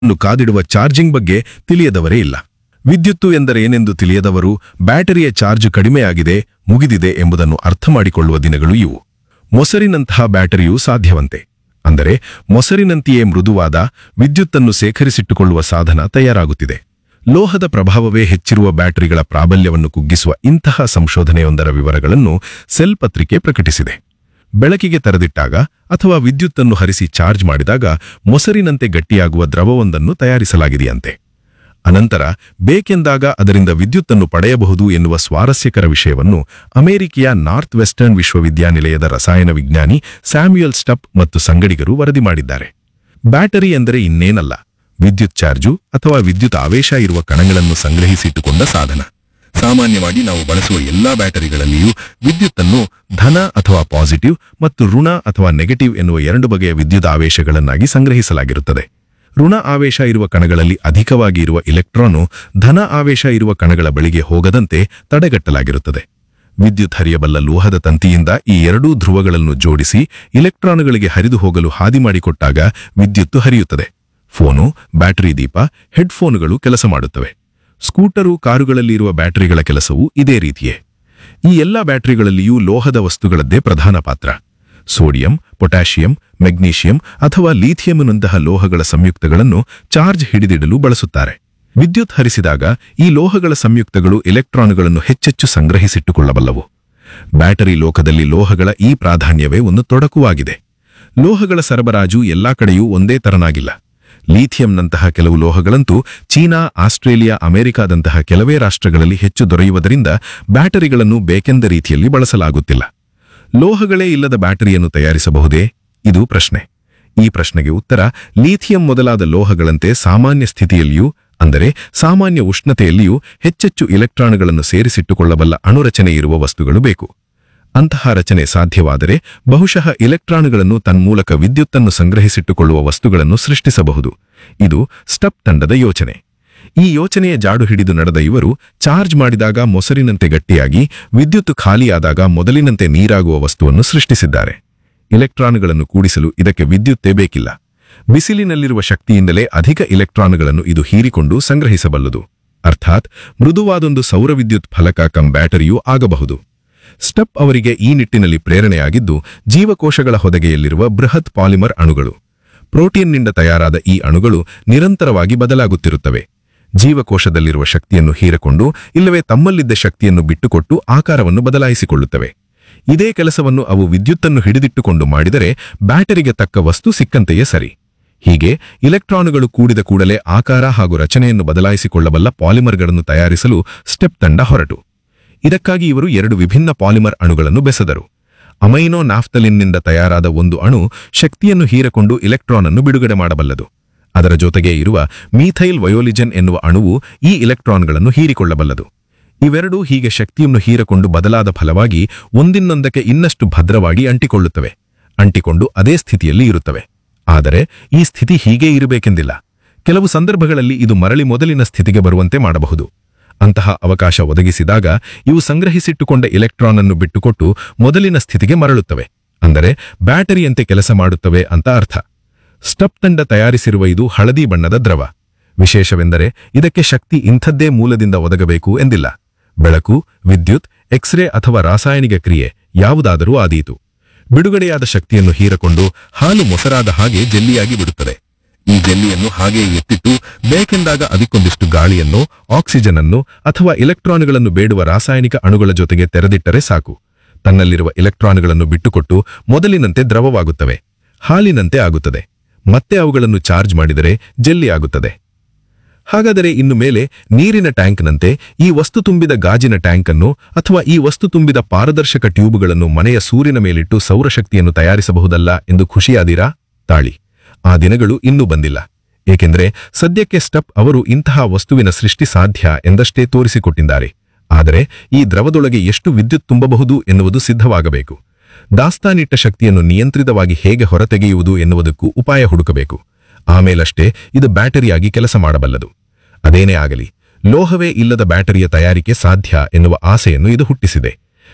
ಅನ್ನು ಕಾದಿಡುವ ಚಾರ್ಜಿಂಗ್ ಬಗ್ಗೆ ತಿಳಿಯದವರೇ ಇಲ್ಲ ವಿದ್ಯುತ್ತು ಎಂದರೆ ಏನೆಂದು ತಿಳಿಯದವರು ಬ್ಯಾಟರಿಯ ಚಾರ್ಜ್ ಕಡಿಮೆಯಾಗಿದೆ ಮುಗಿದಿದೆ ಎಂಬುದನ್ನು ಅರ್ಥ ಮಾಡಿಕೊಳ್ಳುವ ದಿನಗಳು ಇವು ಮೊಸರಿನಂತಹ ಬ್ಯಾಟರಿಯೂ ಸಾಧ್ಯವಂತೆ ಅಂದರೆ ಮೊಸರಿನಂತೆಯೇ ಮೃದುವಾದ ವಿದ್ಯುತ್ತನ್ನು ಸೇಖರಿಸಿಟ್ಟುಕೊಳ್ಳುವ ಸಾಧನ ತಯಾರಾಗುತ್ತಿದೆ ಲೋಹದ ಪ್ರಭಾವವೇ ಹೆಚ್ಚಿರುವ ಬ್ಯಾಟರಿಗಳ ಪ್ರಾಬಲ್ಯವನ್ನು ಕುಗ್ಗಿಸುವ ಇಂತಹ ಸಂಶೋಧನೆಯೊಂದರ ವಿವರಗಳನ್ನು ಸೆಲ್ ಪತ್ರಿಕೆ ಪ್ರಕಟಿಸಿದೆ ಬೆಳಕಿಗೆ ತೆರೆದಿಟ್ಟಾಗ ಅಥವಾ ವಿದ್ಯುತ್ತನ್ನು ಹರಿಸಿ ಚಾರ್ಜ್ ಮಾಡಿದಾಗ ಮೊಸರಿನಂತೆ ಗಟ್ಟಿಯಾಗುವ ದ್ರವವೊಂದನ್ನು ತಯಾರಿಸಲಾಗಿದೆಯಂತೆ ಅನಂತರ ಬೇಕೆಂದಾಗ ಅದರಿಂದ ವಿದ್ಯುತ್ತನ್ನು ಪಡೆಯಬಹುದು ಎನ್ನುವ ಸ್ವಾರಸ್ಯಕರ ವಿಷಯವನ್ನು ಅಮೆರಿಕೆಯ ನಾರ್ತ್ ವೆಸ್ಟರ್ನ್ ವಿಶ್ವವಿದ್ಯಾನಿಲಯದ ರಸಾಯನ ವಿಜ್ಞಾನಿ ಸ್ಯಾಮ್ಯುಯಲ್ ಸ್ಟಪ್ ಮತ್ತು ಸಂಗಡಿಗರು ವರದಿ ಮಾಡಿದ್ದಾರೆ ಬ್ಯಾಟರಿ ಎಂದರೆ ಇನ್ನೇನಲ್ಲ ವಿದ್ಯುತ್ ಚಾರ್ಜು ಅಥವಾ ವಿದ್ಯುತ್ ಆವೇಶ ಇರುವ ಕಣಗಳನ್ನು ಸಂಗ್ರಹಿಸಿಟ್ಟುಕೊಂಡ ಸಾಧನ ಸಾಮಾನ್ಯವಾಗಿ ನಾವು ಬಳಸುವ ಎಲ್ಲಾ ಬ್ಯಾಟರಿಗಳಲ್ಲಿಯೂ ವಿದ್ಯುತ್ತನ್ನು ಧನ ಅಥವಾ ಪಾಸಿಟಿವ್ ಮತ್ತು ಋಣ ಅಥವಾ ನೆಗೆಟಿವ್ ಎನ್ನುವ ಎರಡು ಬಗೆಯ ವಿದ್ಯುತ್ ಆವೇಶಗಳನ್ನಾಗಿ ಸಂಗ್ರಹಿಸಲಾಗಿರುತ್ತದೆ ಋಣ ಆವೇಶ ಇರುವ ಕಣಗಳಲ್ಲಿ ಅಧಿಕವಾಗಿ ಇರುವ ಇಲೆಕ್ಟ್ರಾನು ಧನ ಆವೇಶ ಇರುವ ಕಣಗಳ ಬಳಿಗೆ ಹೋಗದಂತೆ ತಡೆಗಟ್ಟಲಾಗಿರುತ್ತದೆ ವಿದ್ಯುತ್ ಹರಿಯಬಲ್ಲ ಲೋಹದ ತಂತಿಯಿಂದ ಈ ಎರಡೂ ಧ್ರುವಗಳನ್ನು ಜೋಡಿಸಿ ಇಲೆಕ್ಟ್ರಾನುಗಳಿಗೆ ಹರಿದು ಹೋಗಲು ಹಾದಿ ಮಾಡಿಕೊಟ್ಟಾಗ ವಿದ್ಯುತ್ತು ಹರಿಯುತ್ತದೆ ಫೋನು ಬ್ಯಾಟರಿ ದೀಪ ಹೆಡ್ಫೋನುಗಳು ಕೆಲಸ ಮಾಡುತ್ತವೆ ಸ್ಕೂಟರು ಕಾರುಗಳಲ್ಲಿ ಇರುವ ಬ್ಯಾಟರಿಗಳ ಕೆಲಸವೂ ಇದೇ ರೀತಿಯೇ ಈ ಎಲ್ಲ ಬ್ಯಾಟರಿಗಳಲ್ಲಿಯೂ ಲೋಹದ ವಸ್ತುಗಳದ್ದೇ ಪ್ರಧಾನ ಪಾತ್ರ ಸೋಡಿಯಂ ಪೊಟ್ಯಾಷಿಯಂ ಮೆಗ್ನೀಷಿಯಂ ಅಥವಾ ಲೀಥಿಯಂನಂತಹ ಲೋಹಗಳ ಸಂಯುಕ್ತಗಳನ್ನು ಚಾರ್ಜ್ ಹಿಡಿದಿಡಲು ಬಳಸುತ್ತಾರೆ ವಿದ್ಯುತ್ ಹರಿಸಿದಾಗ ಈ ಲೋಹಗಳ ಸಂಯುಕ್ತಗಳು ಎಲೆಕ್ಟ್ರಾನುಗಳನ್ನು ಹೆಚ್ಚೆಚ್ಚು ಸಂಗ್ರಹಿಸಿಟ್ಟುಕೊಳ್ಳಬಲ್ಲವು ಬ್ಯಾಟರಿ ಲೋಕದಲ್ಲಿ ಲೋಹಗಳ ಈ ಪ್ರಾಧಾನ್ಯವೇ ಒಂದು ತೊಡಕುವಾಗಿದೆ ಲೋಹಗಳ ಸರಬರಾಜು ಎಲ್ಲಾ ಕಡೆಯೂ ಒಂದೇ ತರನಾಗಿಲ್ಲ ಲೀಥಿಯಂನಂತಹ ಕೆಲವು ಲೋಹಗಳಂತೂ ಚೀನಾ ಆಸ್ಟ್ರೇಲಿಯಾ ಅಮೆರಿಕಾದಂತಹ ಕೆಲವೇ ರಾಷ್ಟ್ರಗಳಲ್ಲಿ ಹೆಚ್ಚು ದೊರೆಯುವುದರಿಂದ ಬ್ಯಾಟರಿಗಳನ್ನು ಬೇಕೆಂದ ರೀತಿಯಲ್ಲಿ ಬಳಸಲಾಗುತ್ತಿಲ್ಲ ಲೋಹಗಳೇ ಇಲ್ಲದ ಬ್ಯಾಟರಿಯನ್ನು ತಯಾರಿಸಬಹುದೇ ಇದು ಪ್ರಶ್ನೆ ಈ ಪ್ರಶ್ನೆಗೆ ಉತ್ತರ ಲೀಥಿಯಂ ಮೊದಲಾದ ಲೋಹಗಳಂತೆ ಸಾಮಾನ್ಯ ಸ್ಥಿತಿಯಲ್ಲಿಯೂ ಅಂದರೆ ಸಾಮಾನ್ಯ ಉಷ್ಣತೆಯಲ್ಲಿಯೂ ಹೆಚ್ಚೆಚ್ಚು ಇಲೆಕ್ಟ್ರಾನುಗಳನ್ನು ಸೇರಿಸಿಟ್ಟುಕೊಳ್ಳಬಲ್ಲ ಅಣುರಚನೆ ಇರುವ ವಸ್ತುಗಳು ಬೇಕು ಅಂತಹ ರಚನೆ ಸಾಧ್ಯವಾದರೆ ಬಹುಶಃ ಇಲೆಕ್ಟ್ರಾನುಗಳನ್ನು ತನ್ಮೂಲಕ ವಿದ್ಯುತ್ತನ್ನು ಸಂಗ್ರಹಿಸಿಟ್ಟುಕೊಳ್ಳುವ ವಸ್ತುಗಳನ್ನು ಸೃಷ್ಟಿಸಬಹುದು ಇದು ಸ್ಟಪ್ ತಂಡದ ಯೋಚನೆ ಈ ಯೋಚನೆಯ ಜಾಡು ಹಿಡಿದು ನಡೆದ ಇವರು ಚಾರ್ಜ್ ಮಾಡಿದಾಗ ಮೊಸರಿನಂತೆ ಗಟ್ಟಿಯಾಗಿ ವಿದ್ಯುತ್ ಖಾಲಿಯಾದಾಗ ಮೊದಲಿನಂತೆ ನೀರಾಗುವ ವಸ್ತುವನ್ನು ಸೃಷ್ಟಿಸಿದ್ದಾರೆ ಇಲೆಕ್ಟ್ರಾನುಗಳನ್ನು ಕೂಡಿಸಲು ಇದಕ್ಕೆ ವಿದ್ಯುತ್ತೇ ಬೇಕಿಲ್ಲ ಬಿಸಿಲಿನಲ್ಲಿರುವ ಶಕ್ತಿಯಿಂದಲೇ ಅಧಿಕ ಇಲೆಕ್ಟ್ರಾನುಗಳನ್ನು ಇದು ಹೀರಿಕೊಂಡು ಸಂಗ್ರಹಿಸಬಲ್ಲದು ಅರ್ಥಾತ್ ಮೃದುವಾದೊಂದು ಸೌರವಿದ್ಯುತ್ ಫಲಕ ಕಂ ಬ್ಯಾಟರಿಯೂ ಆಗಬಹುದು ಸ್ಟಪ್ ಅವರಿಗೆ ಈ ನಿಟ್ಟಿನಲ್ಲಿ ಪ್ರೇರಣೆಯಾಗಿದ್ದು ಜೀವಕೋಶಗಳ ಹೊದಗೆಯಲ್ಲಿರುವ ಬೃಹತ್ ಪಾಲಿಮರ್ ಅಣುಗಳು ಪ್ರೋಟೀನ್ನಿಂದ ತಯಾರಾದ ಈ ಅಣುಗಳು ನಿರಂತರವಾಗಿ ಬದಲಾಗುತ್ತಿರುತ್ತವೆ ಜೀವಕೋಶದಲ್ಲಿರುವ ಶಕ್ತಿಯನ್ನು ಹೀರಕೊಂಡು ಇಲ್ಲವೇ ತಮ್ಮಲ್ಲಿದ್ದ ಶಕ್ತಿಯನ್ನು ಬಿಟ್ಟುಕೊಟ್ಟು ಆಕಾರವನ್ನು ಬದಲಾಯಿಸಿಕೊಳ್ಳುತ್ತವೆ ಇದೇ ಕೆಲಸವನ್ನು ಅವು ವಿದ್ಯುತ್ತನ್ನು ಹಿಡಿದಿಟ್ಟುಕೊಂಡು ಮಾಡಿದರೆ ಬ್ಯಾಟರಿಗೆ ತಕ್ಕ ವಸ್ತು ಸಿಕ್ಕಂತೆಯೇ ಸರಿ ಹೀಗೆ ಇಲೆಕ್ಟ್ರಾನುಗಳು ಕೂಡಿದ ಕೂಡಲೇ ಆಕಾರ ಹಾಗೂ ರಚನೆಯನ್ನು ಬದಲಾಯಿಸಿಕೊಳ್ಳಬಲ್ಲ ಪಾಲಿಮರ್ಗಳನ್ನು ತಯಾರಿಸಲು ಸ್ಟೆಪ್ ತಂಡ ಹೊರಟು ಇದಕ್ಕಾಗಿ ಇವರು ಎರಡು ವಿಭಿನ್ನ ಪಾಲಿಮರ್ ಅಣುಗಳನ್ನು ಬೆಸೆದರು ಅಮೈನೋ ನಾಫ್ತಲಿನ್ನಿಂದ ತಯಾರಾದ ಒಂದು ಅಣು ಶಕ್ತಿಯನ್ನು ಹೀರಕೊಂಡು ಇಲೆಕ್ಟ್ರಾನ್ ಅನ್ನು ಬಿಡುಗಡೆ ಮಾಡಬಲ್ಲದು ಅದರ ಜೊತೆಗೆ ಇರುವ ಮೀಥೈಲ್ ವಯೋಲಿಜನ್ ಎನ್ನುವ ಅಣುವು ಈ ಇಲೆಕ್ಟ್ರಾನ್ಗಳನ್ನು ಹೀರಿಕೊಳ್ಳಬಲ್ಲದು ಇವೆರಡೂ ಹೀಗೆ ಶಕ್ತಿಯನ್ನು ಹೀರಕೊಂಡು ಬದಲಾದ ಫಲವಾಗಿ ಒಂದಿನ್ನೊಂದಕ್ಕೆ ಇನ್ನಷ್ಟು ಭದ್ರವಾಗಿ ಅಂಟಿಕೊಳ್ಳುತ್ತವೆ ಅಂಟಿಕೊಂಡು ಅದೇ ಸ್ಥಿತಿಯಲ್ಲಿ ಇರುತ್ತವೆ ಆದರೆ ಈ ಸ್ಥಿತಿ ಹೀಗೇ ಇರಬೇಕೆಂದಿಲ್ಲ ಕೆಲವು ಸಂದರ್ಭಗಳಲ್ಲಿ ಇದು ಮರಳಿ ಮೊದಲಿನ ಸ್ಥಿತಿಗೆ ಬರುವಂತೆ ಮಾಡಬಹುದು ಅಂತಹ ಅವಕಾಶ ಒದಗಿಸಿದಾಗ ಇವು ಸಂಗ್ರಹಿಸಿಟ್ಟುಕೊಂಡ ಇಲೆಕ್ಟ್ರಾನ್ ಅನ್ನು ಬಿಟ್ಟುಕೊಟ್ಟು ಮೊದಲಿನ ಸ್ಥಿತಿಗೆ ಮರಳುತ್ತವೆ ಅಂದರೆ ಬ್ಯಾಟರಿಯಂತೆ ಕೆಲಸ ಮಾಡುತ್ತವೆ ಅಂತ ಅರ್ಥ ಸ್ಟಪ್ ತಂಡ ತಯಾರಿಸಿರುವ ಇದು ಹಳದಿ ಬಣ್ಣದ ದ್ರವ ವಿಶೇಷವೆಂದರೆ ಇದಕ್ಕೆ ಶಕ್ತಿ ಇಂಥದ್ದೇ ಮೂಲದಿಂದ ಒದಗಬೇಕು ಎಂದಿಲ್ಲ ಬೆಳಕು ವಿದ್ಯುತ್ ಎಕ್ಸ್ರೇ ಅಥವಾ ರಾಸಾಯನಿಕ ಕ್ರಿಯೆ ಯಾವುದಾದರೂ ಆದೀತು ಬಿಡುಗಡೆಯಾದ ಶಕ್ತಿಯನ್ನು ಹೀರಕೊಂಡು ಹಾಲು ಮೊಸರಾದ ಹಾಗೆ ಜೆಲ್ಲಿಯಾಗಿ ಬಿಡುತ್ತದೆ ಈ ಜೆಲ್ಲಿಯನ್ನು ಹಾಗೆ ಎತ್ತಿಟ್ಟು ಬೇಕೆಂದಾಗ ಅದಕ್ಕೊಂದಿಷ್ಟು ಗಾಳಿಯನ್ನು ಆಕ್ಸಿಜನ್ ಅನ್ನು ಅಥವಾ ಇಲೆಕ್ಟ್ರಾನುಗಳನ್ನು ಬೇಡುವ ರಾಸಾಯನಿಕ ಅಣುಗಳ ಜೊತೆಗೆ ತೆರೆದಿಟ್ಟರೆ ಸಾಕು ತನ್ನಲ್ಲಿರುವ ಇಲೆಕ್ಟ್ರಾನುಗಳನ್ನು ಬಿಟ್ಟುಕೊಟ್ಟು ಮೊದಲಿನಂತೆ ದ್ರವವಾಗುತ್ತವೆ ಹಾಲಿನಂತೆ ಆಗುತ್ತದೆ ಮತ್ತೆ ಅವುಗಳನ್ನು ಚಾರ್ಜ್ ಮಾಡಿದರೆ ಜೆಲ್ಲಿ ಆಗುತ್ತದೆ ಹಾಗಾದರೆ ಇನ್ನು ಮೇಲೆ ನೀರಿನ ಟ್ಯಾಂಕ್ನಂತೆ ಈ ವಸ್ತು ತುಂಬಿದ ಗಾಜಿನ ಟ್ಯಾಂಕ್ ಅನ್ನು ಅಥವಾ ಈ ವಸ್ತು ತುಂಬಿದ ಪಾರದರ್ಶಕ ಟ್ಯೂಬ್ಗಳನ್ನು ಮನೆಯ ಸೂರಿನ ಮೇಲಿಟ್ಟು ಸೌರಶಕ್ತಿಯನ್ನು ತಯಾರಿಸಬಹುದಲ್ಲ ಎಂದು ಖುಷಿಯಾದೀರಾ ತಾಳಿ ಆ ದಿನಗಳು ಇನ್ನೂ ಬಂದಿಲ್ಲ ಏಕೆಂದರೆ ಸದ್ಯಕ್ಕೆ ಸ್ಟಪ್ ಅವರು ಇಂತಹ ವಸ್ತುವಿನ ಸೃಷ್ಟಿ ಸಾಧ್ಯ ಎಂದಷ್ಟೇ ತೋರಿಸಿಕೊಟ್ಟಿದ್ದಾರೆ ಆದರೆ ಈ ದ್ರವದೊಳಗೆ ಎಷ್ಟು ವಿದ್ಯುತ್ ತುಂಬಬಹುದು ಎನ್ನುವುದು ಸಿದ್ಧವಾಗಬೇಕು ದಾಸ್ತಾನಿಟ್ಟ ಶಕ್ತಿಯನ್ನು ನಿಯಂತ್ರಿತವಾಗಿ ಹೇಗೆ ಹೊರತೆಗೆಯುವುದು ಎನ್ನುವುದಕ್ಕೂ ಉಪಾಯ ಹುಡುಕಬೇಕು ಆಮೇಲಷ್ಟೇ ಇದು ಬ್ಯಾಟರಿಯಾಗಿ ಕೆಲಸ ಮಾಡಬಲ್ಲದು ಅದೇನೇ ಆಗಲಿ ಲೋಹವೇ ಇಲ್ಲದ ಬ್ಯಾಟರಿಯ ತಯಾರಿಕೆ ಸಾಧ್ಯ ಎನ್ನುವ ಆಸೆಯನ್ನು ಇದು ಹುಟ್ಟಿಸಿದೆ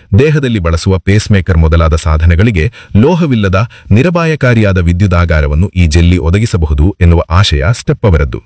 ದೇಹದಲ್ಲಿ ಬಳಸುವ ಪೇಸ್ಮೇಕರ್ ಮೊದಲಾದ ಸಾಧನಗಳಿಗೆ ಲೋಹವಿಲ್ಲದ ನಿರಪಾಯಕಾರಿಯಾದ ವಿದ್ಯುದಾಗಾರವನ್ನು ಈ ಜೆಲ್ಲಿ ಒದಗಿಸಬಹುದು ಎನ್ನುವ ಆಶಯ ಸ್ಟೆಪ್ ಅವರದ್ದು